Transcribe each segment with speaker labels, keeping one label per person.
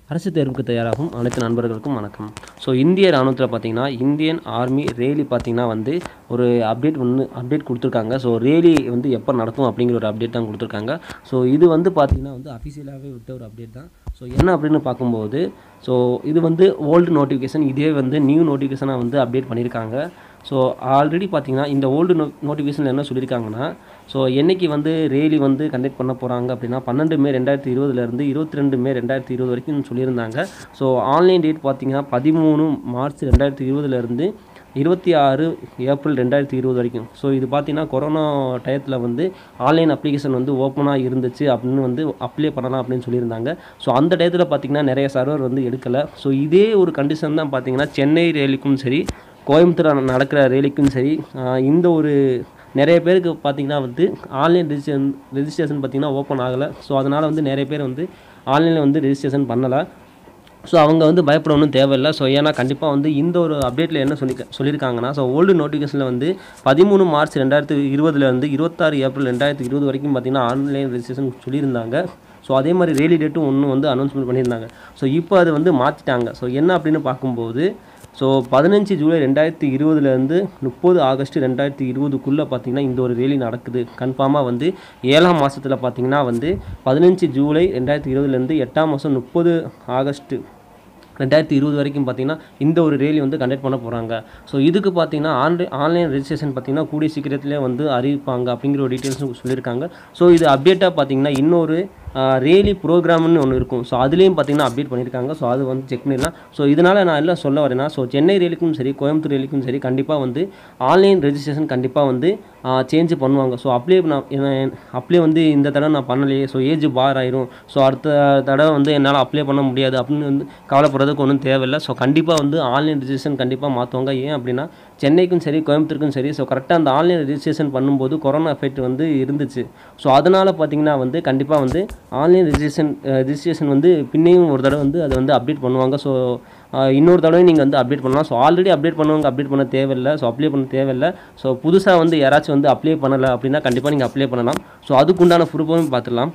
Speaker 1: அரசு தேர்வுக்கு தயாராகும் அனைத்து நண்பர்களுக்கும் வணக்கம் ஸோ இந்திய ராணுவத்தில் பார்த்தீங்கன்னா இந்தியன் ஆர்மி ரேலி பார்த்தீங்கன்னா வந்து ஒரு அப்டேட் ஒன்று அப்டேட் கொடுத்துருக்காங்க ஸோ ரேலி வந்து எப்போ நடக்கும் அப்படிங்கிற ஒரு அப்டேட் தான் கொடுத்துருக்காங்க ஸோ இது வந்து பார்த்தீங்கன்னா வந்து அஃபிஷியலாகவே விட்ட ஒரு அப்டேட் தான் ஸோ என்ன அப்படின்னு பார்க்கும்போது ஸோ இது வந்து ஓல்டு நோட்டிஃபிகேஷன் இதே வந்து நியூ நோட்டிஃபிகேஷனாக வந்து அப்டேட் பண்ணியிருக்காங்க ஸோ ஆல்ரெடி பார்த்தீங்கன்னா இந்த ஓல்டு நோ நோட்டிஃபிகேஷனில் என்ன சொல்லியிருக்காங்கன்னா ஸோ என்னைக்கு வந்து ரேலி வந்து கண்டக்ட் பண்ண போகிறாங்க அப்படின்னா பன்னெண்டு மே ரெண்டாயிரத்தி இருபதுலேருந்து இருபத்தி ரெண்டு மே ரெண்டாயிரத்தி இருபது வரைக்கும் சொல்லியிருந்தாங்க ஸோ ஆன்லைன் டேட் பார்த்தீங்கன்னா பதிமூணு மார்ச் ரெண்டாயிரத்தி இருபதுலேருந்து இருபத்தி ஆறு ஏப்ரல் ரெண்டாயிரத்தி இருபது வரைக்கும் ஸோ இது பார்த்தீங்கன்னா கொரோனா டயத்தில் வந்து ஆன்லைன் அப்ளிகேஷன் வந்து ஓப்பனாக இருந்துச்சு அப்படின்னு வந்து அப்ளை பண்ணலாம் அப்படின்னு சொல்லியிருந்தாங்க ஸோ அந்த டயத்தில் பார்த்தீங்கன்னா நிறைய சர்வர் வந்து எடுக்கலை ஸோ இதே ஒரு கண்டிஷன் தான் பார்த்தீங்கன்னா சென்னை ரேலிக்கும் சரி கோயம்புத்தூர் நடக்கிற ரேலிக்கும் சரி ஆஹ் இந்த ஒரு நிறைய பேருக்கு பார்த்தீங்கன்னா வந்து ஆன்லைன் ரெஜிஸ்ட்ரேஷன் ரெஜிஸ்ட்ரேஷன் பார்த்தீங்கன்னா ஓப்பன் ஆகலை ஸோ அதனால் வந்து நிறைய பேர் வந்து ஆன்லைனில் வந்து ரெஜிஸ்ட்ரேஷன் பண்ணலை ஸோ அவங்க வந்து பயப்படணும் தேவையில்லை ஸோ ஏன்னா கண்டிப்பாக வந்து இந்த ஒரு அப்டேட்டில் என்ன சொல்லி சொல்லியிருக்காங்கன்னா ஸோ ஓல்டு நோட்டிஃபிகேஷனில் வந்து பதிமூணு மார்ச் ரெண்டாயிரத்தி இருபதுலேருந்து இருபத்தாறு ஏப்ரல் ரெண்டாயிரத்தி இருபது வரைக்கும் பார்த்தீங்கன்னா ஆன்லைன் ரெஜிஸ்ட்ரேஷன் சொல்லியிருந்தாங்க ஸோ அதே மாதிரி ரேலி டேட்டும் ஒன்று வந்து அனௌன்ஸ்மெண்ட் பண்ணியிருந்தாங்க ஸோ இப்போ அது வந்து மாற்றிட்டாங்க ஸோ என்ன அப்படின்னு பார்க்கும்போது ஸோ பதினஞ்சு ஜூலை ரெண்டாயிரத்தி இருபதுலேருந்து முப்பது ஆகஸ்ட் ரெண்டாயிரத்தி இருபதுக்குள்ளே பார்த்தீங்கன்னா இந்த ஒரு ரேலி நடக்குது கன்ஃபார்மாக வந்து ஏழாம் மாதத்தில் பார்த்தீங்கன்னா வந்து பதினஞ்சு ஜூலை ரெண்டாயிரத்தி இருபதுலேருந்து எட்டாம் மாதம் முப்பது ஆகஸ்ட்டு ரெண்டாயிரத்தி இருபது வரைக்கும் பார்த்தீங்கன்னா இந்த ஒரு ரேலி வந்து கண்டக்ட் பண்ண போகிறாங்க ஸோ இதுக்கு பார்த்தீங்கன்னா ஆன்லைன் ஆன்லைன் ரெஜிஸ்ட்ரேஷன் பார்த்தீங்கன்னா கூடிய சீக்கிரத்திலே வந்து அறிவிப்பாங்க அப்படிங்கிற ஒரு டீட்டெயில்ஸும் சொல்லியிருக்காங்க ஸோ இது அப்டேட்டாக பார்த்தீங்கன்னா இன்னொரு ரேலி ப்ரோக்ராம்னு ஒன்று இருக்கும் ஸோ அதுலேயும் பார்த்தீங்கன்னா அப்டேட் பண்ணியிருக்காங்க ஸோ அது வந்து செக் பண்ணிடலாம் ஸோ இதனால் நான் எல்லாம் சொல்ல வரேன்னா ஸோ சென்னை ரேலிக்கும் சரி கோயம்புத்தூர் ரேலிக்கும் சரி கண்டிப்பாக வந்து ஆன்லைன் ரெஜிஸ்ட்ரேஷன் கண்டிப்பாக வந்து சேஞ்ச் பண்ணுவாங்க ஸோ அப்ளை நான் அப்ளை வந்து இந்த தடவை நான் பண்ணலையே ஸோ ஏஜ் பார் ஆயிரும் ஸோ அடுத்த தடவை வந்து என்னால் அப்ளை பண்ண முடியாது அப்படின்னு வந்து கவலைப்படுறதுக்கு ஒன்றும் தேவையில்லை ஸோ கண்டிப்பாக வந்து ஆன்லைன் ரெஜிஸ்ட்ரேஷன் கண்டிப்பாக மாற்றுவாங்க ஏன் அப்படின்னா சென்னைக்கும் சரி கோயம்புத்தூருக்கும் சரி ஸோ கரெக்டாக அந்த ஆன்லைன் ரெஜிஸ்ட்ரேஷன் பண்ணும்போது கொரோனா எஃபெக்ட் வந்து இருந்துச்சு ஸோ அதனால் பார்த்தீங்கன்னா வந்து கண்டிப்பாக வந்து ஆன்லைன் ரெஜிஸ்ட்ரேஷன் ரெஜிஸ்ட்ரேஷன் வந்து பின்னையும் ஒரு தடவை வந்து அதை வந்து அப்டேட் பண்ணுவாங்க ஸோ இன்னொரு தடவை நீங்கள் வந்து அப்டேட் பண்ணலாம் ஸோ ஆல்ரெடி அப்டேட் பண்ணவங்க அப்டேட் பண்ண தேவையில்லை ஸோ அப்ளை பண்ண தேவையில்லை ஸோ புதுசாக வந்து யாராச்சும் வந்து அப்ளை பண்ணலை அப்படின்னா கண்டிப்பாக நீங்கள் அப்ளை பண்ணலாம் ஸோ அதுக்குண்டான ப்ரூஃபும் பார்த்துடலாம்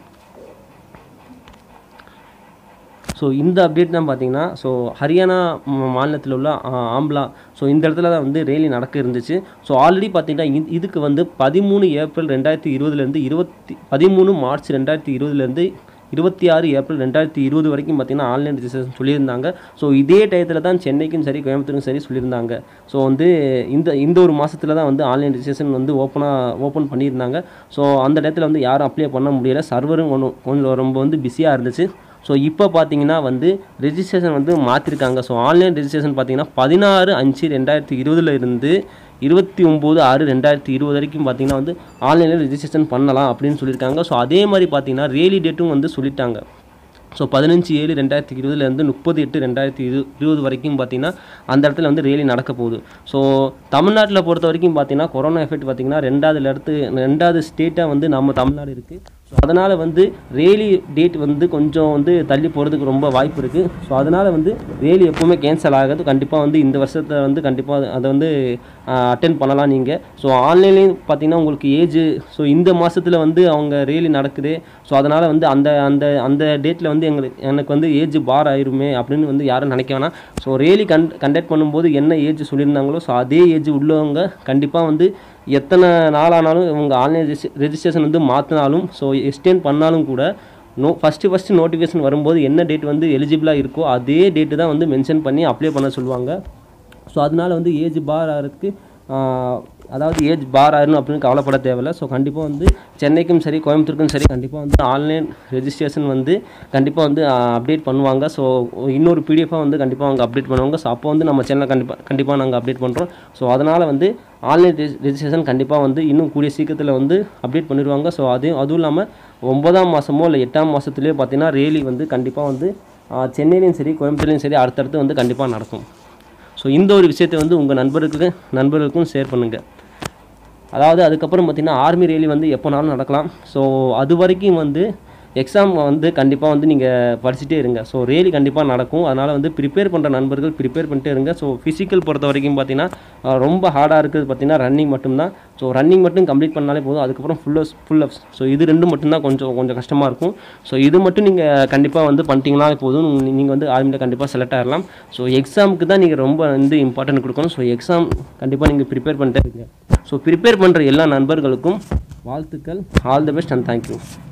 Speaker 1: ஸோ இந்த அப்டேட் தான் பார்த்தீங்கன்னா ஸோ ஹரியானா மாநிலத்தில் உள்ள ஆம்லா ஸோ இந்த இடத்துல தான் வந்து ரேலி நடக்க இருந்துச்சு ஸோ ஆல்ரெடி பார்த்தீங்கன்னா இது- இதுக்கு வந்து பதிமூணு ஏப்ரல் ரெண்டாயிரத்தி இருபதுலேருந்து இருபத்தி பதிமூணு மார்ச் ரெண்டாயிரத்தி இருபதுலேருந்து இருபத்தி ஆறு ஏப்ரல் ரெண்டாயிரத்தி இருபது வரைக்கும் பார்த்தீங்கன்னா ஆன்லைன் ரெஜிஸ்ட்ரேஷன் சொல்லியிருந்தாங்க ஸோ இதே டயத்தில் தான் சென்னைக்கும் சரி கோயம்புத்தூருக்கும் சரி சொல்லியிருந்தாங்க ஸோ வந்து இந்த இந்த ஒரு மாதத்தில் தான் வந்து ஆன்லைன் ரெஜிஸ்ட்ரேஷன் வந்து ஓப்பனாக ஓப்பன் பண்ணியிருந்தாங்க ஸோ அந்த டயத்தில் வந்து யாரும் அப்ளை பண்ண முடியல சர்வரும் ஒன்று கொஞ்சம் ரொம்ப வந்து பிஸியாக இருந்துச்சு ஸோ இப்போ பார்த்தீங்கன்னா வந்து ரெஜிஸ்ட்ரேஷன் வந்து மாற்றிருக்காங்க ஸோ ஆன்லைன் ரெஜிஸ்ட்ரேஷன் பார்த்தீங்கன்னா பதினாறு அஞ்சு ரெண்டாயிரத்தி இருபதுல இருந்து இருபத்தி ஒம்பது ஆறு ரெண்டாயிரத்தி இருபது வரைக்கும் பார்த்தீங்கன்னா வந்து ஆன்லைனில் ரெஜிஸ்ட்ரேஷன் பண்ணலாம் அப்படின்னு சொல்லியிருக்காங்க ஸோ அதே மாதிரி பார்த்தீங்கன்னா ரேலி டேட்டும் வந்து சொல்லிட்டாங்க ஸோ பதினஞ்சு ஏழு ரெண்டாயிரத்தி இருபதுலேருந்து முப்பது எட்டு ரெண்டாயிரத்தி இரு இருபது வரைக்கும் பார்த்தீங்கன்னா அந்த இடத்துல வந்து ரேலி நடக்க போகுது ஸோ தமிழ்நாட்டில் பொறுத்த வரைக்கும் பார்த்தீங்கன்னா கொரோனா எஃபெக்ட் பார்த்தீங்கன்னா ரெண்டாவது இடத்து ரெண்டாவது ஸ்டேட்டாக வந்து நம்ம தமிழ்நாடு இருக்குது ஸோ அதனால் வந்து ரேலி டேட் வந்து கொஞ்சம் வந்து தள்ளி போகிறதுக்கு ரொம்ப வாய்ப்பு இருக்குது ஸோ அதனால் வந்து ரேலி எப்போவுமே கேன்சல் ஆகாது கண்டிப்பாக வந்து இந்த வருஷத்தில் வந்து கண்டிப்பாக அதை வந்து அட்டென்ட் பண்ணலாம் நீங்கள் ஸோ ஆன்லைன்லேயும் பார்த்தீங்கன்னா உங்களுக்கு ஏஜ் ஸோ இந்த மாதத்தில் வந்து அவங்க ரேலி நடக்குது ஸோ அதனால் வந்து அந்த அந்த அந்த டேட்டில் வந்து எங்களுக்கு எனக்கு வந்து ஏஜ் பார் ஆயிருமே அப்படின்னு வந்து யாரும் நினைக்க வேணாம் ஸோ ரேலி கன் கண்டக்ட் பண்ணும்போது என்ன ஏஜ் சொல்லியிருந்தாங்களோ ஸோ அதே ஏஜ் உள்ளவங்க கண்டிப்பாக வந்து எத்தனை நாளானாலும் இவங்க ஆன்லைன் ரெஜிஸ்ட்ரேஷன் வந்து மாற்றினாலும் ஸோ எக்ஸ்டெண்ட் பண்ணாலும் கூட நோ ஃபஸ்ட்டு ஃபஸ்ட்டு நோட்டிஃபிகேஷன் வரும்போது என்ன டேட் வந்து எலிஜிபிளாக இருக்கோ அதே டேட்டு தான் வந்து மென்ஷன் பண்ணி அப்ளை பண்ண சொல்லுவாங்க ஸோ அதனால வந்து ஏஜ் பார் ஆகிறதுக்கு அதாவது ஏஜ் பார் ஆயிரும் அப்படின்னு கவலைப்பட தேவையில்ல ஸோ கண்டிப்பாக வந்து சென்னைக்கும் சரி கோயம்புத்தூருக்கும் சரி கண்டிப்பாக வந்து ஆன்லைன் ரெஜிஸ்ட்ரேஷன் வந்து கண்டிப்பாக வந்து அப்டேட் பண்ணுவாங்க ஸோ இன்னொரு பிடிஎஃபாக வந்து கண்டிப்பாக அவங்க அப்டேட் பண்ணுவாங்க ஸோ அப்போ வந்து நம்ம சேனலில் கண்டிப்பாக கண்டிப்பாக நாங்கள் அப்டேட் பண்ணுறோம் ஸோ அதனால் வந்து ஆன்லைன் ரெஜிஸ்ட்ரேஷன் கண்டிப்பாக வந்து இன்னும் கூடிய சீக்கிரத்தில் வந்து அப்டேட் பண்ணிடுவாங்க ஸோ அதையும் அதுவும் இல்லாமல் ஒன்பதாம் மாதமோ இல்லை எட்டாம் மாதத்துலேயோ பார்த்தீங்கன்னா ரேலி வந்து கண்டிப்பாக வந்து ஆஹ், சென்னையிலையும் சரி கோயம்புத்தூர்லையும் சரி அடுத்தடுத்து வந்து கண்டிப்பாக நடக்கும் ஸோ இந்த ஒரு விஷயத்தை வந்து உங்கள் நண்பர்களுக்கு நண்பர்களுக்கும் ஷேர் பண்ணுங்கள் அதாவது அதுக்கப்புறம் பார்த்திங்கன்னா ஆர்மி ரேலி வந்து எப்போனாலும் நடக்கலாம் ஸோ அது வரைக்கும் வந்து எக்ஸாம் வந்து கண்டிப்பாக வந்து நீங்கள் படிச்சுட்டே இருங்க ஸோ ரேலி கண்டிப்பாக நடக்கும் அதனால் வந்து ப்ரிப்பேர் பண்ணுற நண்பர்கள் ப்ரிப்பேர் பண்ணிட்டே இருங்க ஸோ ஃபிசிக்கல் பொறுத்த வரைக்கும் பார்த்தீங்கன்னா அஹ், ரொம்ப ஹார்டாக இருக்குது பார்த்தீங்கன்னா ரன்னிங் மட்டும்தான் ஸோ ரன்னிங் மட்டும் கம்ப்ளீட் பண்ணாலே போதும் அதுக்கப்புறம் ஃபுல் ஃபுல் அப்ஸ் ஸோ இது ரெண்டு மட்டும்தான் கொஞ்சம் கொஞ்சம் கஷ்டமாக இருக்கும் ஸோ இது மட்டும் நீங்கள் கண்டிப்பாக வந்து பண்ணிட்டீங்கனாலே போதும் நீங்கள் வந்து ஆர்மியில் கண்டிப்பாக செலக்ட் ஆகலாம் ஸோ எக்ஸாமுக்கு தான் நீங்கள் ரொம்ப வந்து இம்பார்ட்டன்ட் கொடுக்கணும் ஸோ எக்ஸாம் கண்டிப்பாக நீங்கள் ப்ரிப்பேர் பண்ணிட்டே இருங்க ஸோ ப்ரிப்பேர் பண்ணுற எல்லா நண்பர்களுக்கும் வாழ்த்துக்கள் all the best and thank you